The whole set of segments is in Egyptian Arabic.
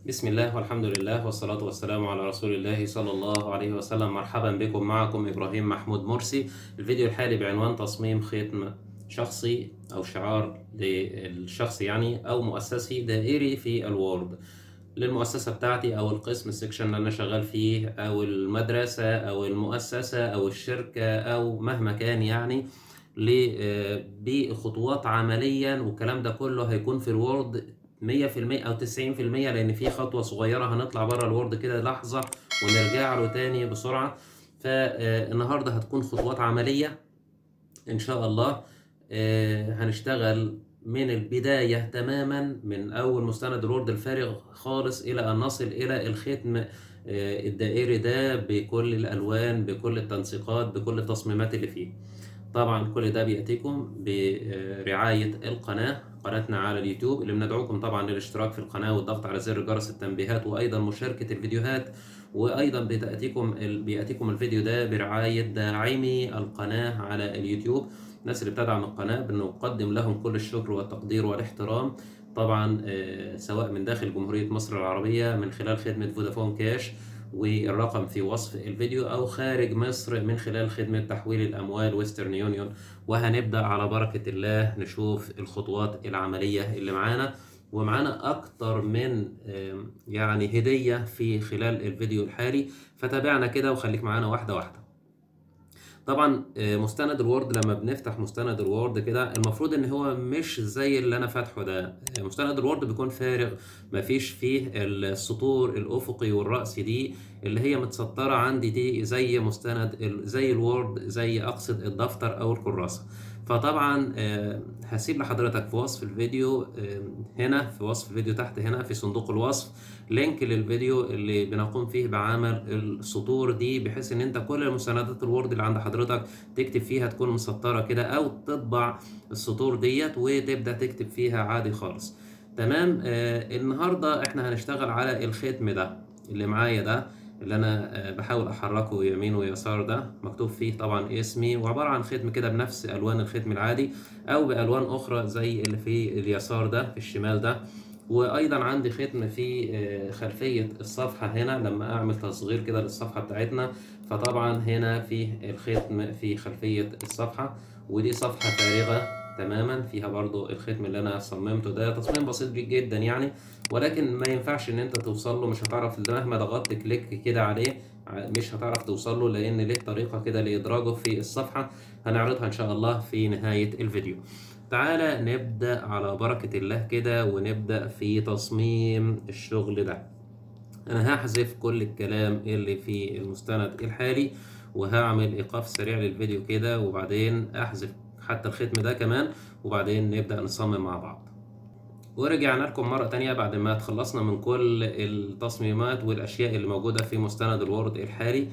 بسم الله والحمد لله والصلاة والسلام على رسول الله صلى الله عليه وسلم مرحبا بكم معكم إبراهيم محمود مرسي الفيديو الحالي بعنوان تصميم ختم شخصي أو شعار للشخص يعني أو مؤسسي دائري في الوورد للمؤسسة بتاعتي أو القسم السكشن اللي أنا شغال فيه أو المدرسة أو المؤسسة أو الشركة أو مهما كان يعني ل- بخطوات عمليا والكلام ده كله هيكون في الوورد 100% او 90% لان في خطوه صغيره هنطلع بره الوورد كده لحظه ونرجع له تاني بسرعه فالنهارده هتكون خطوات عمليه ان شاء الله آه، هنشتغل من البدايه تماما من اول مستند الوورد الفارغ خالص الى ان نصل الى الختم آه، الدائري ده بكل الالوان بكل التنسيقات بكل التصميمات اللي فيه طبعا كل ده بيأتيكم برعاية القناة قناتنا على اليوتيوب اللي بندعوكم طبعا للاشتراك في القناة والضغط على زر جرس التنبيهات وأيضا مشاركة الفيديوهات وأيضا بتأتيكم بيأتيكم الفيديو ده برعاية داعمي القناة على اليوتيوب الناس اللي بتدعم القناة بنقدم لهم كل الشكر والتقدير والاحترام طبعا آه، سواء من داخل جمهورية مصر العربية من خلال خدمة فودافون كاش والرقم في وصف الفيديو او خارج مصر من خلال خدمة تحويل الاموال ويسترن يونيون وهنبدأ على بركة الله نشوف الخطوات العملية اللي معانا ومعانا اكتر من آم، يعني هدية في خلال الفيديو الحالي فتابعنا كده وخليك معانا واحدة واحدة طبعا آه، مستند الوورد لما بنفتح مستند الوورد كده المفروض ان هو مش زي اللي انا فاتحه ده آه، مستند الوورد بيكون فارغ مفيش فيه السطور الافقي والرأسي دي اللي هي متسطرة عندي دي زي مستند ال- زي الوورد زي اقصد الدفتر او الكراسة فطبعا آه، هسيب لحضرتك في وصف الفيديو آه، هنا في وصف الفيديو تحت هنا في صندوق الوصف لينك للفيديو اللي بنقوم فيه بعمل السطور دي بحيث ان انت كل المستندات الوورد اللي عند حضرتك تكتب فيها تكون مسطرة كده او تطبع السطور ديت وتبدأ تكتب فيها عادي خالص تمام آه النهاردة احنا هنشتغل على الختم ده اللي معايا ده اللي انا آه بحاول احركه يمين ويسار ده مكتوب فيه طبعا اسمي وعبارة عن ختم كده بنفس الوان الختم العادي او بالوان اخرى زي اللي في اليسار ده في الشمال ده وايضا عندي ختم في آه، خلفيه الصفحه هنا لما اعمل تصغير كده للصفحه بتاعتنا فطبعا هنا في الختم في خلفيه الصفحه ودي صفحه فارغه تماما فيها برضو الختم اللي انا صممته ده تصميم بسيط جدا يعني ولكن ما ينفعش ان انت توصل له مش هتعرف مهما ضغطت كليك كده عليه ع- مش هتعرف توصل له لان ليه طريقه كده لادراجه في الصفحه هنعرضها ان شاء الله في نهايه الفيديو تعالى نبدأ على بركة الله كده ونبدأ في تصميم الشغل ده أنا هحذف كل الكلام اللي في المستند الحالي وهعمل إيقاف سريع للفيديو كده وبعدين أحذف حتى الختم ده كمان وبعدين نبدأ نصمم مع بعض ورجعنا لكم مرة تانية بعد ما تخلصنا من كل التصميمات والأشياء اللي موجودة في مستند الوورد الحالي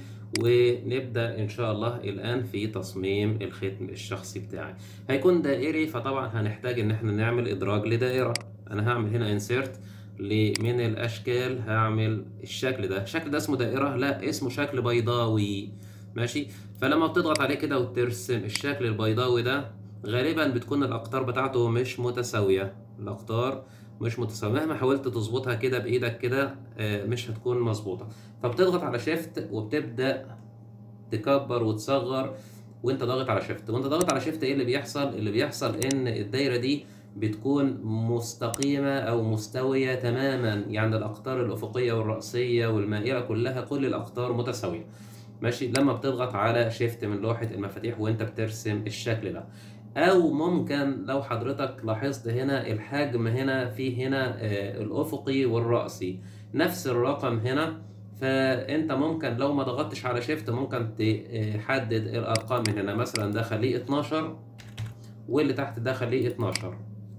ونبدأ إن شاء الله الآن في تصميم الختم الشخصي بتاعي هيكون دائري فطبعا هنحتاج إن احنا نعمل إدراج لدائرة أنا هعمل هنا insert ل- من الأشكال هعمل الشكل ده الشكل ده اسمه دائرة لا اسمه شكل بيضاوي ماشي فلما بتضغط عليه كده وترسم الشكل البيضاوي ده غالبا بتكون الأقطار بتاعته مش متساوية الأقطار مش متساوية مهما حاولت تظبطها كده بإيدك كده آه، مش هتكون مظبوطة فبتضغط على شيفت وبتبدأ تكبر وتصغر وانت ضاغط على شيفت وانت ضاغط على شيفت ايه اللي بيحصل اللي بيحصل ان الدايرة دي بتكون مستقيمة او مستوية تماما يعني الاقطار الافقية والرأسية والمائلة كلها كل الاقطار متساوية ماشي لما بتضغط على شيفت من لوحة المفاتيح وانت بترسم الشكل ده او ممكن لو حضرتك لاحظت هنا الحجم هنا في هنا آه، الافقي والرأسي نفس الرقم هنا فانت ممكن لو ما ضغطتش على شيفت ممكن تحدد الارقام من هنا مثلا ده خليه 12 واللي تحت ده خليه 12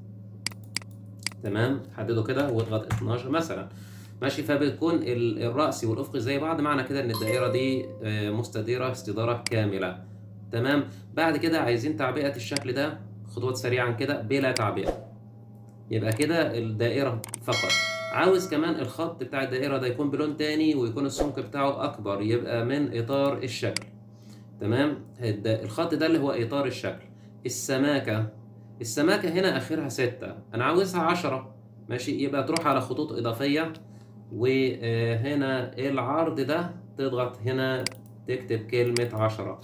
تمام حدده كده واضغط 12 مثلا ماشي فبتكون ال- الرأسي والأفقي زي بعض معنى كده إن الدائرة دي آه، مستديرة استدارة كاملة تمام بعد كده عايزين تعبئة الشكل ده خطوات سريعا كده بلا تعبئة يبقى كده الدائرة فقط عاوز كمان الخط بتاع الدائرة ده يكون بلون تاني ويكون السمك بتاعه أكبر يبقى من إطار الشكل تمام الد- الخط ده اللي هو إطار الشكل السماكة السماكة هنا آخرها ستة أنا عاوزها عشرة ماشي يبقى تروح على خطوط إضافية وهنا العرض ده تضغط هنا تكتب كلمة عشرة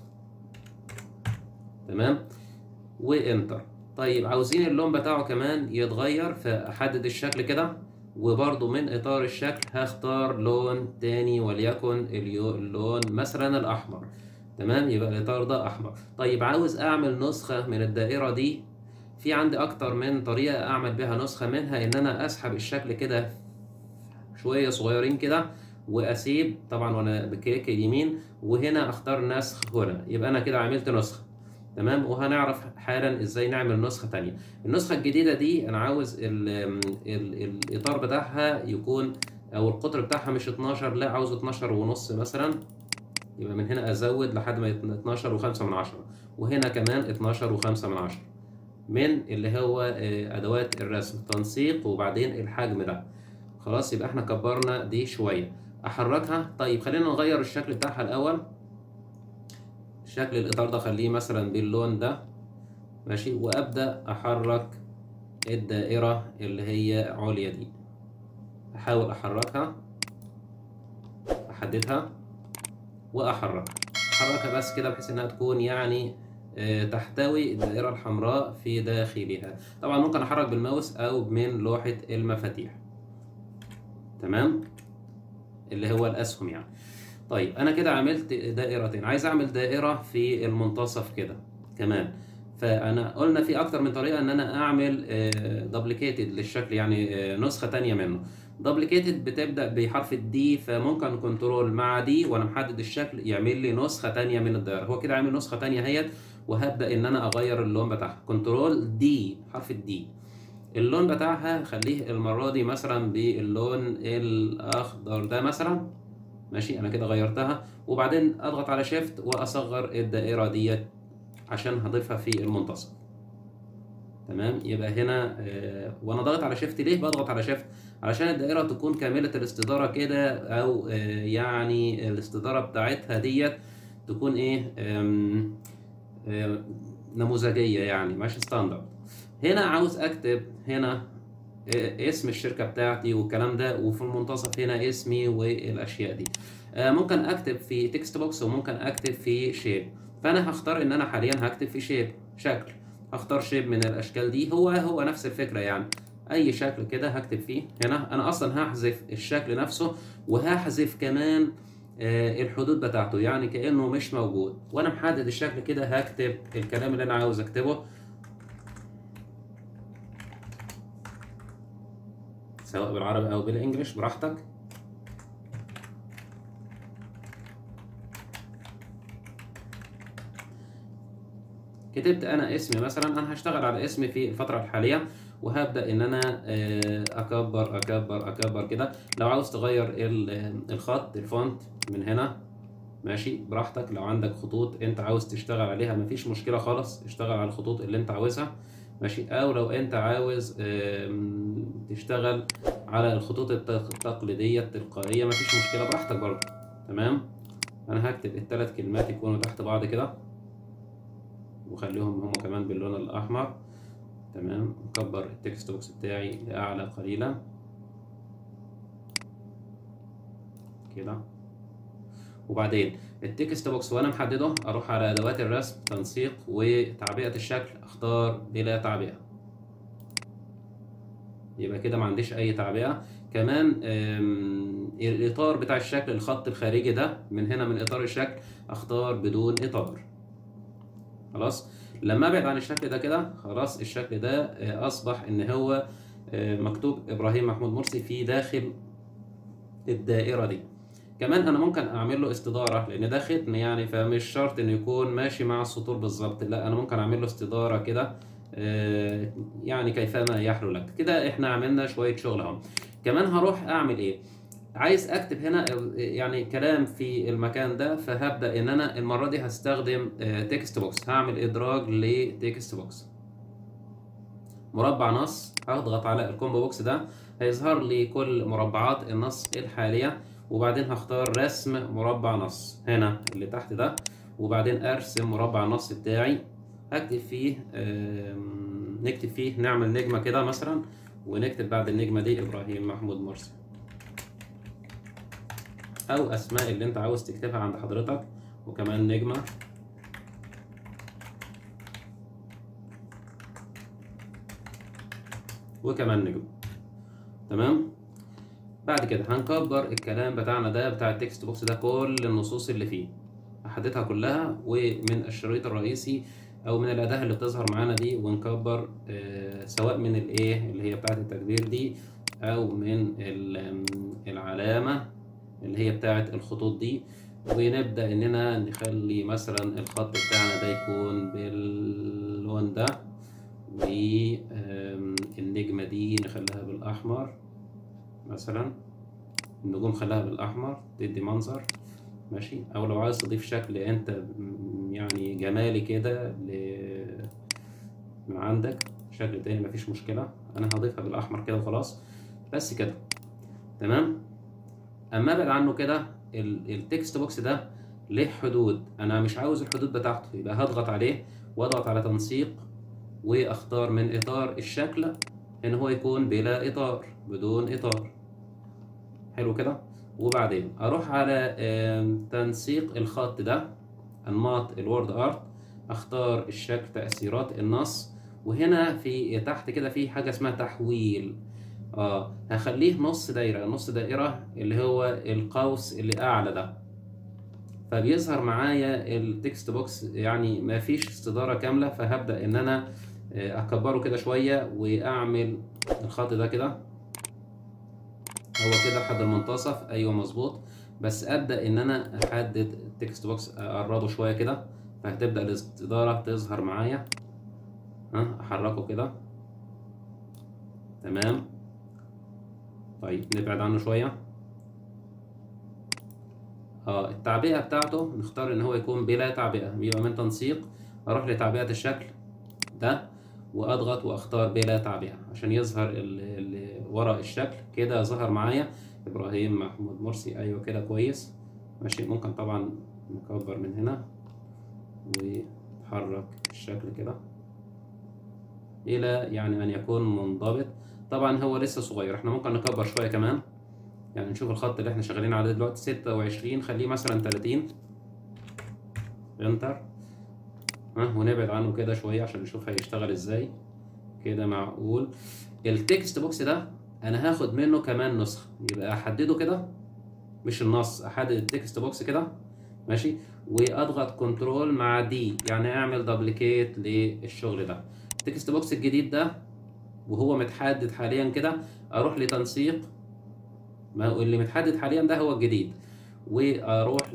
تمام وانتر طيب عاوزين اللون بتاعه كمان يتغير فاحدد الشكل كده وبرضو من اطار الشكل هختار لون تاني وليكن اليو- اللون مثلا الاحمر تمام يبقى الاطار ده احمر طيب عاوز اعمل نسخة من الدائرة دي في عندي اكتر من طريقة اعمل بها نسخة منها ان انا اسحب الشكل كده شوية صغيرين كده واسيب طبعا وانا بكليك اليمين وهنا اختار نسخ هنا يبقى انا كده عملت نسخة تمام وهنعرف حالا ازاي نعمل نسخة تانية النسخة الجديدة دي انا عاوز ال ال الاطار بتاعها يكون او القطر بتاعها مش 12 لا عاوزه 12 ونص مثلا يبقى من هنا ازود لحد ما يت- 12 وخمسة من عشرة وهنا كمان 12 وخمسة من عشرة من اللي هو آه، ادوات الرسم تنسيق وبعدين الحجم ده خلاص يبقى احنا كبرنا دي شوية احركها طيب خلينا نغير الشكل بتاعها الاول شكل الاطار ده خليه مثلا باللون ده ماشي وابدا احرك الدائرة اللي هي عليا دي احاول احركها احددها واحركها احركها بس كده بحيث انها تكون يعني آه، تحتوي الدائرة الحمراء في داخلها طبعا ممكن احرك بالماوس او من لوحة المفاتيح تمام اللي هو الاسهم يعني طيب انا كده عملت دائرتين عايز اعمل دائرة في المنتصف كده كمان فانا قلنا في اكتر من طريقة ان انا اعمل دبليكيتد للشكل يعني آه، نسخة تانية منه دبليكيتد بتبدأ بحرف الدي فممكن كنترول مع دي وانا محدد الشكل يعمل لي نسخة تانية من الدائرة هو كده عامل نسخة تانية اهيت وهبدأ ان انا اغير اللون بتاعها كنترول دي حرف الدي اللون بتاعها خليه المرة دي مثلا باللون الأخضر ده مثلا ماشي أنا كده غيرتها وبعدين أضغط على شيفت وأصغر الدائرة ديت عشان هضيفها في المنتصف تمام يبقى هنا آه وأنا ضاغط على شيفت ليه بضغط على شيفت علشان الدائرة تكون كاملة الاستدارة كده أو آه يعني الاستدارة بتاعتها ديت تكون إيه آم، آه نموذجية يعني ماشي ستاندرد هنا عاوز اكتب هنا آه، اسم الشركة بتاعتي والكلام ده وفي المنتصف هنا اسمي والاشياء دي آه، ممكن اكتب في تكست بوكس وممكن اكتب في شيب فانا هختار ان انا حاليا هكتب في شيب شكل هختار شيب من الاشكال دي هو هو نفس الفكرة يعني اي شكل كده هكتب فيه هنا انا اصلا هحذف الشكل نفسه وهحذف كمان آه، الحدود بتاعته يعني كأنه مش موجود وانا محدد الشكل كده هكتب الكلام اللي انا عاوز اكتبه سواء بالعربي او بالانجليش براحتك كتبت انا اسمي مثلا انا هشتغل على اسمي في الفتره الحاليه وهبدا ان انا آه، اكبر اكبر اكبر كده لو عاوز تغير ال- الخط الفونت من هنا ماشي براحتك لو عندك خطوط انت عاوز تشتغل عليها مفيش مشكله خالص اشتغل على الخطوط اللي انت عاوزها ماشي او لو انت عاوز آم، تشتغل على الخطوط الت- التقليديه التلقائيه مفيش مشكله براحتك برضه تمام انا هكتب الثلاث كلمات يكونوا تحت بعض كده وخليهم هما كمان باللون الاحمر تمام نكبر التكست بوكس بتاعي لاعلى قليلا كده وبعدين التكست بوكس وانا محدده اروح على ادوات الرسم تنسيق وتعبئه الشكل اختار بلا تعبئه يبقى كده ما عنديش اي تعبئه كمان آم، الاطار بتاع الشكل الخط الخارجي ده من هنا من اطار الشكل اختار بدون اطار خلاص لما ابعد عن الشكل ده كده خلاص الشكل ده آه، اصبح ان هو آه، مكتوب ابراهيم محمود مرسي في داخل الدائره دي كمان انا ممكن اعمل له استداره لان ده ختم يعني فمش شرط انه يكون ماشي مع السطور بالظبط لا انا ممكن اعمل له استداره كده آه، يعني كيفما يحلو لك كده احنا عملنا شويه شغل اهو كمان هروح اعمل ايه عايز اكتب هنا يعني كلام في المكان ده فهبدا ان انا المره دي هستخدم تكست بوكس هعمل ادراج لتكست بوكس مربع نص هضغط على الكومبو بوكس ده هيظهر لي كل مربعات النص الحاليه وبعدين هختار رسم مربع نص هنا اللي تحت ده وبعدين ارسم مربع النص بتاعي هكتب فيه آم، نكتب فيه نعمل نجمه كده مثلا ونكتب بعد النجمه دي ابراهيم محمود مرسي او اسماء اللي انت عاوز تكتبها عند حضرتك وكمان نجمة وكمان نجم تمام بعد كده هنكبر الكلام بتاعنا ده بتاع التكست بوكس ده كل النصوص اللي فيه هحددها كلها ومن الشريط الرئيسي او من الاداه اللي بتظهر معانا دي ونكبر آه سواء من الايه اللي هي بتاعه التكبير دي او من العلامه اللي هي بتاعه الخطوط دي ونبدا اننا نخلي مثلا الخط بتاعنا ده يكون باللون ده والنجمه دي نخليها بالاحمر مثلا النجوم خليها بالاحمر تدي منظر ماشي او لو عايز تضيف شكل انت يعني جمالي كده ل... من عندك شكل تاني مفيش مشكله انا هضيفها بالاحمر كده وخلاص بس كده تمام اما ابعد عنه كده التكست بوكس ده ليه حدود انا مش عاوز الحدود بتاعته يبقى هضغط عليه واضغط على تنسيق واختار من اطار الشكل ان هو يكون بلا اطار بدون اطار حلو كده وبعدين اروح على تنسيق الخط ده انماط الوورد ارت اختار الشكل تاثيرات النص وهنا في تحت كده في حاجه اسمها تحويل اه هخليه نص دايره نص دائره اللي هو القوس اللي اعلى ده فبيظهر معايا التكست بوكس يعني ما فيش استداره كامله فهبدا ان انا اكبره كده شويه واعمل الخط ده كده هو كده لحد المنتصف ايوه مظبوط بس ابدا ان انا احدد التكست بوكس اقربه شويه كده فهتبدا الاستداره تظهر معايا ها احركه كده تمام طيب نبعد عنه شويه اه التعبئه بتاعته نختار ان هو يكون بلا تعبئه يبقى من تنسيق اروح لتعبئه الشكل ده واضغط واختار بلا تعبئه عشان يظهر اللي ورا الشكل كده ظهر معايا ابراهيم محمود مرسي ايوه كده كويس ماشي ممكن طبعا نكبر من هنا ونحرك الشكل كده الى يعني ان يكون منضبط طبعا هو لسه صغير احنا ممكن نكبر شويه كمان يعني نشوف الخط اللي احنا شغالين عليه دلوقتي ستة وعشرين خليه مثلا تلاتين انتر ها ونبعد عنه كده شويه عشان نشوف هيشتغل ازاي كده معقول التكست بوكس ده انا هاخد منه كمان نسخه يبقى احدده كده مش النص احدد التكست بوكس كده ماشي واضغط كنترول مع دي يعني اعمل دبليكيت للشغل ده التكست بوكس الجديد ده وهو متحدد حاليا كده اروح لتنسيق ما اللي متحدد حاليا ده هو الجديد واروح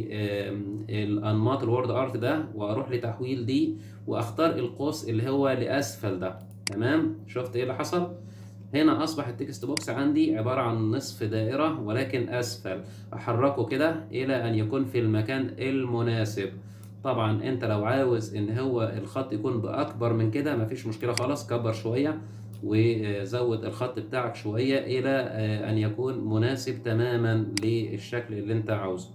للانماط الوورد ارت ده واروح لتحويل دي واختار القوس اللي هو لاسفل ده تمام شفت ايه اللي حصل هنا اصبح التكست بوكس عندي عباره عن نصف دائره ولكن اسفل احركه كده الى ان يكون في المكان المناسب طبعا انت لو عاوز ان هو الخط يكون باكبر من كده مفيش مشكله خالص كبر شويه وزود الخط بتاعك شويه الى ان يكون مناسب تماما للشكل اللي انت عاوزه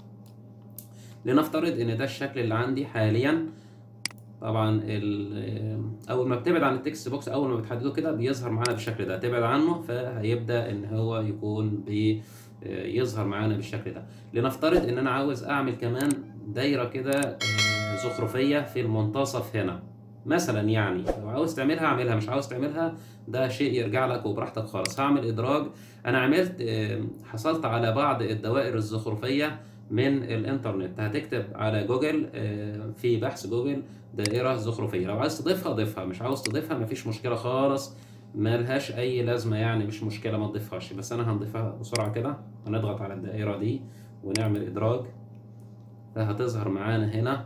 لنفترض ان ده الشكل اللي عندي حاليا طبعا اول ما بتبعد عن التكست بوكس اول ما بتحدده كده بيظهر معانا بالشكل ده تبعد عنه فهيبدا ان هو يكون بيظهر معانا بالشكل ده لنفترض ان انا عاوز اعمل كمان دايره كده زخرفيه في المنتصف هنا مثلا يعني لو عاوز تعملها اعملها مش عاوز تعملها ده شيء يرجع لك وبراحتك خالص هعمل ادراج انا عملت حصلت على بعض الدوائر الزخرفيه من الانترنت هتكتب على جوجل في بحث جوجل دائرة زخرفية لو عايز تضيفها ضيفها مش عاوز تضيفها مفيش مشكلة خالص ملهاش أي لازمة يعني مش مشكلة ما تضيفهاش بس أنا هنضيفها بسرعة كده هنضغط على الدائرة دي ونعمل إدراج فهتظهر معانا هنا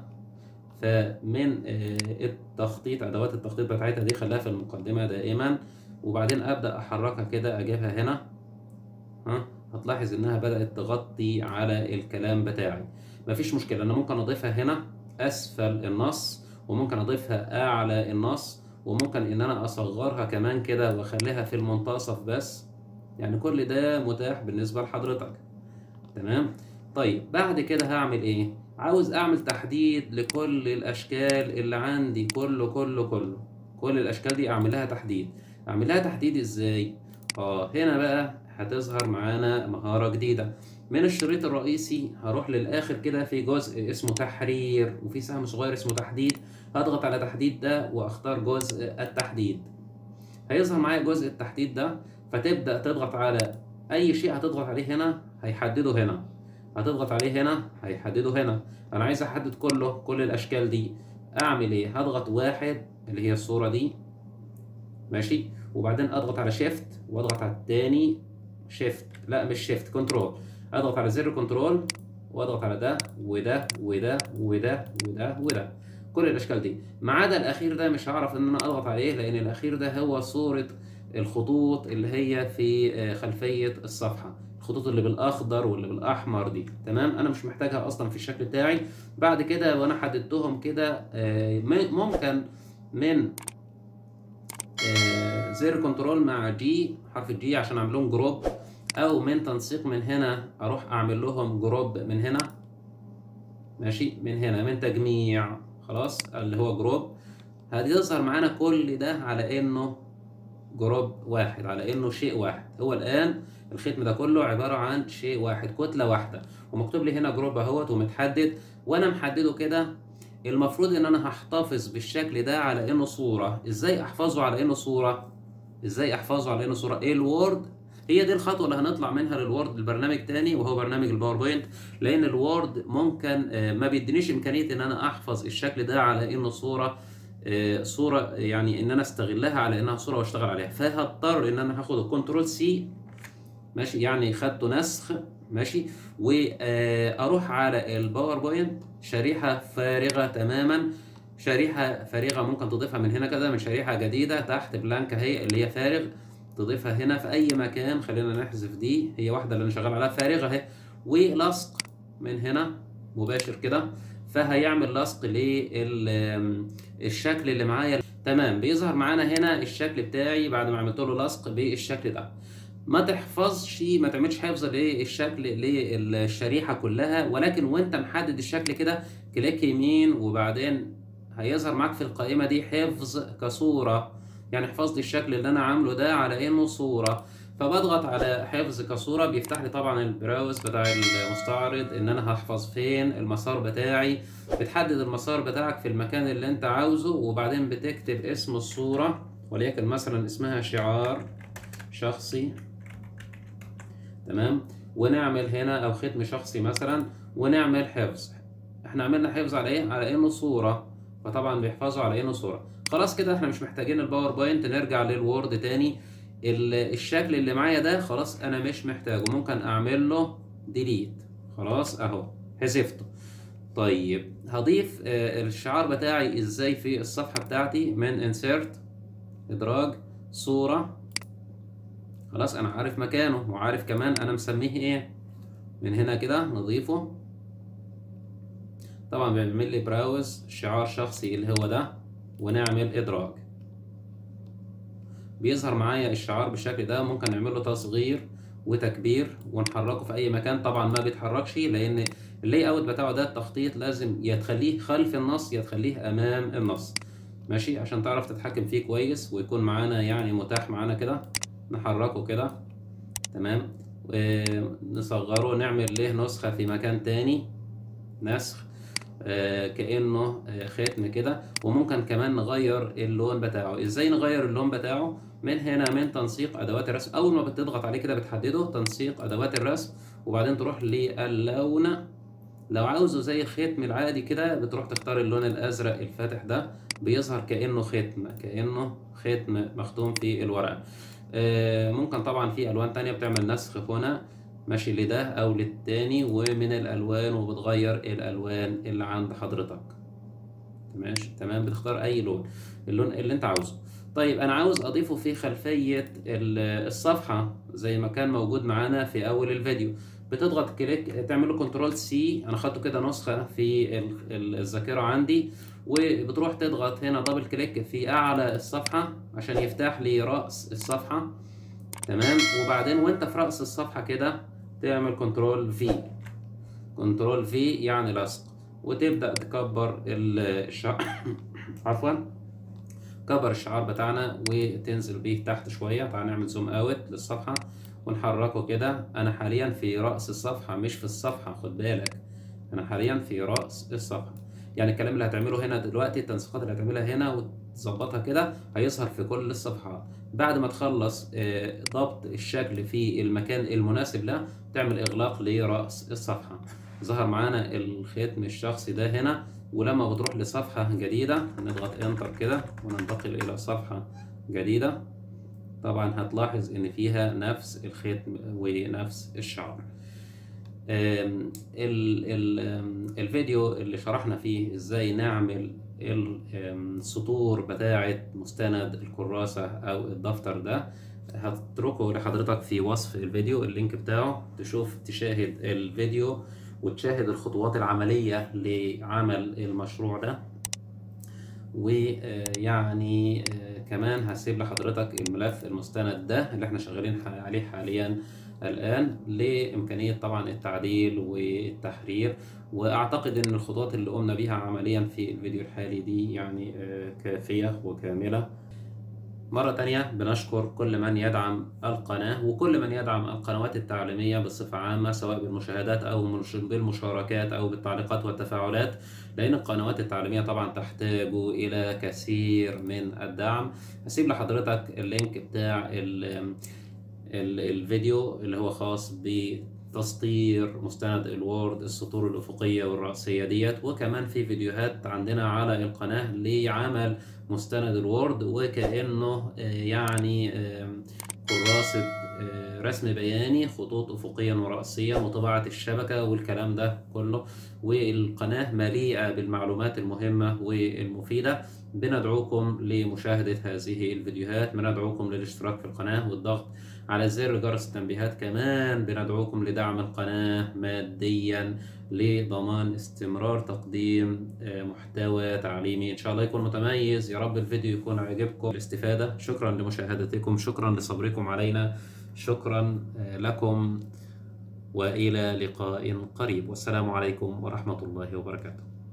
فمن التخطيط أدوات التخطيط بتاعتها دي خليها في المقدمة دائما وبعدين أبدأ أحركها كده أجيبها هنا ها هتلاحظ انها بدأت تغطي على الكلام بتاعي مفيش مشكلة انا ممكن اضيفها هنا اسفل النص وممكن اضيفها اعلى النص وممكن ان انا اصغرها كمان كده واخليها في المنتصف بس يعني كل ده متاح بالنسبة لحضرتك تمام طيب بعد كده هعمل ايه عاوز اعمل تحديد لكل الاشكال اللي عندي كله كله كله كل الاشكال دي اعمل لها تحديد اعمل لها تحديد ازاي اه هنا بقى هتظهر معانا مهارة جديدة من الشريط الرئيسي هروح للآخر كده في جزء اسمه تحرير وفي سهم صغير اسمه تحديد هضغط على تحديد ده واختار جزء التحديد هيظهر معايا جزء التحديد ده فتبدأ تضغط على أي شيء هتضغط عليه هنا هيحدده هنا هتضغط عليه هنا هيحدده هنا أنا عايز أحدد كله كل الأشكال دي أعمل إيه هضغط واحد اللي هي الصورة دي ماشي وبعدين أضغط على شيفت وأضغط على التاني شيفت لا مش شيفت كنترول أضغط على زر كنترول وأضغط على ده وده وده وده وده وده كل الاشكال دي ما عدا الاخير ده مش هعرف ان انا اضغط عليه لان الاخير ده هو صورة الخطوط اللي هي في خلفية الصفحة الخطوط اللي بالاخضر واللي بالاحمر دي تمام انا مش محتاجها اصلا في الشكل بتاعي بعد كده وانا حددتهم كده ممكن من زر كنترول مع جي حرف الجي عشان اعمل لهم جروب او من تنسيق من هنا اروح اعمل لهم جروب من هنا ماشي من هنا من تجميع خلاص اللي هو جروب هيظهر معانا كل ده على انه جروب واحد على انه شيء واحد هو الان الختم ده كله عباره عن شيء واحد كتله واحده ومكتوب لي هنا جروب اهوت ومتحدد وانا محدده كده المفروض ان انا هحتفظ بالشكل ده على انه صوره ازاي احفظه على انه صوره ازاي احفظه على انه صوره ايه الوورد هي دي الخطوه اللي هنطلع منها للوورد البرنامج تاني وهو برنامج الباوربوينت لان الوورد ممكن ما بيدينيش امكانيه ان انا احفظ الشكل ده على انه صوره صوره يعني ان انا استغلها على انها صوره واشتغل عليها فهضطر ان انا هاخد الكنترول سي ماشي يعني خدته نسخ ماشي واروح على الباوربوينت شريحه فارغه تماما شريحه فارغه ممكن تضيفها من هنا كده من شريحه جديده تحت بلانك اهي اللي هي فارغ تضيفها هنا في اي مكان خلينا نحذف دي هي واحده اللي انا شغال عليها فارغه اهي ولصق من هنا مباشر كده فهيعمل لصق للشكل اللي معايا تمام بيظهر معانا هنا الشكل بتاعي بعد ما عملت له لصق بالشكل ده ما تحفظش ما تعملش حفظ للشكل للشريحه كلها ولكن وانت محدد الشكل كده كليك يمين وبعدين هيظهر معاك في القائمه دي حفظ كصوره يعني حفظ لي الشكل اللي انا عامله ده على انه صوره فبضغط على حفظ كصوره بيفتح لي طبعا البراوز بتاع المستعرض ان انا هحفظ فين المسار بتاعي بتحدد المسار بتاعك في المكان اللي انت عاوزه وبعدين بتكتب اسم الصوره وليكن مثلا اسمها شعار شخصي تمام ونعمل هنا او ختم شخصي مثلا ونعمل حفظ احنا عملنا حفظ على ايه على انه صوره فطبعا بيحفظوا على انه صوره خلاص كده احنا مش محتاجين الباوربوينت نرجع للوورد تاني الشكل اللي معايا ده خلاص انا مش محتاجه ممكن اعمل له ديليت خلاص اهو حذفته طيب هضيف الشعار بتاعي ازاي في الصفحه بتاعتي من انسيرت ادراج صوره خلاص انا عارف مكانه وعارف كمان انا مسميه ايه من هنا كده نضيفه طبعا بيعمل لي براوز شعار شخصي اللي هو ده ونعمل ادراج بيظهر معايا الشعار بالشكل ده ممكن نعمل له تصغير وتكبير ونحركه في اي مكان طبعا ما بيتحركش لان اللاي اوت بتاعه ده التخطيط لازم يا تخليه خلف النص يا تخليه امام النص ماشي عشان تعرف تتحكم فيه كويس ويكون معانا يعني متاح معانا كده نحركه كده تمام ونصغره نعمل له نسخة في مكان تاني نسخ آه كأنه آه ختم كده وممكن كمان نغير اللون بتاعه ازاي نغير اللون بتاعه من هنا من تنسيق ادوات الرسم اول ما بتضغط عليه كده بتحدده تنسيق ادوات الرسم وبعدين تروح للون لو عاوزه زي الختم العادي كده بتروح تختار اللون الازرق الفاتح ده بيظهر كأنه ختم كأنه ختم مختوم في الورقة آه ممكن طبعا في الوان تانية بتعمل نسخ هنا ماشي لده او للتاني ومن الالوان وبتغير الالوان اللي عند حضرتك ماشي تمام بتختار اي لون اللون اللي انت عاوزه طيب انا عاوز اضيفه في خلفية الصفحة زي ما كان موجود معانا في اول الفيديو بتضغط كليك تعمل له كنترول سي انا خدته كده نسخة في الذاكرة عندي وبتروح تضغط هنا دبل كليك في اعلى الصفحة عشان يفتح لي رأس الصفحة تمام وبعدين وانت في رأس الصفحة كده تعمل كنترول في كنترول في يعني لصق وتبدأ تكبر الشعر عفوا كبر الشعار بتاعنا وتنزل بيه تحت شوية تعال نعمل زوم اوت للصفحة ونحركه كده انا حاليا في رأس الصفحة مش في الصفحة خد بالك انا حاليا في رأس الصفحة يعني الكلام اللي هتعمله هنا دلوقتي التنسيقات اللي هتعملها هنا وتظبطها كده هيظهر في كل الصفحات بعد ما تخلص آه، ضبط الشكل في المكان المناسب له تعمل اغلاق لرأس الصفحة ظهر معانا الختم الشخصي ده هنا ولما بتروح لصفحة جديدة نضغط انتر كده وننتقل الى صفحة جديدة طبعا هتلاحظ ان فيها نفس الختم ونفس الشعار آم، ال ال آم، الفيديو اللي شرحنا فيه ازاي نعمل ال- آم، السطور بتاعة مستند الكراسة او الدفتر ده هتركه لحضرتك في وصف الفيديو اللينك بتاعه تشوف تشاهد الفيديو وتشاهد الخطوات العملية لعمل المشروع ده ويعني كمان هسيب لحضرتك الملف المستند ده اللي احنا شغالين ح- عليه حاليا الآن لإمكانية طبعا التعديل والتحرير وأعتقد إن الخطوات اللي قمنا بيها عمليا في الفيديو الحالي دي يعني آه، كافية وكاملة مرة تانية بنشكر كل من يدعم القناة وكل من يدعم القنوات التعليمية بصفة عامة سواء بالمشاهدات أو مش- بالمشاركات أو بالتعليقات والتفاعلات لأن القنوات التعليمية طبعا تحتاج إلى كثير من الدعم هسيب لحضرتك اللينك بتاع ال ال الفيديو اللي هو خاص بتسطير مستند الوورد السطور الأفقية والرأسية ديت وكمان في فيديوهات عندنا على القناة لعمل مستند الوورد وكأنه آه، يعني آم، كراسة آه، رسم بياني خطوط أفقيا ورأسيا وطباعة الشبكة والكلام ده كله والقناة مليئة بالمعلومات المهمة والمفيدة بندعوكم لمشاهدة هذه الفيديوهات بندعوكم للاشتراك في القناة والضغط على زر جرس التنبيهات كمان بندعوكم لدعم القناة ماديا لضمان استمرار تقديم آه، محتوى تعليمي إن شاء الله يكون متميز يا رب الفيديو يكون عجبكم الاستفادة شكرا لمشاهدتكم شكرا لصبركم علينا شكرا آه، لكم وإلى لقاء قريب والسلام عليكم ورحمة الله وبركاته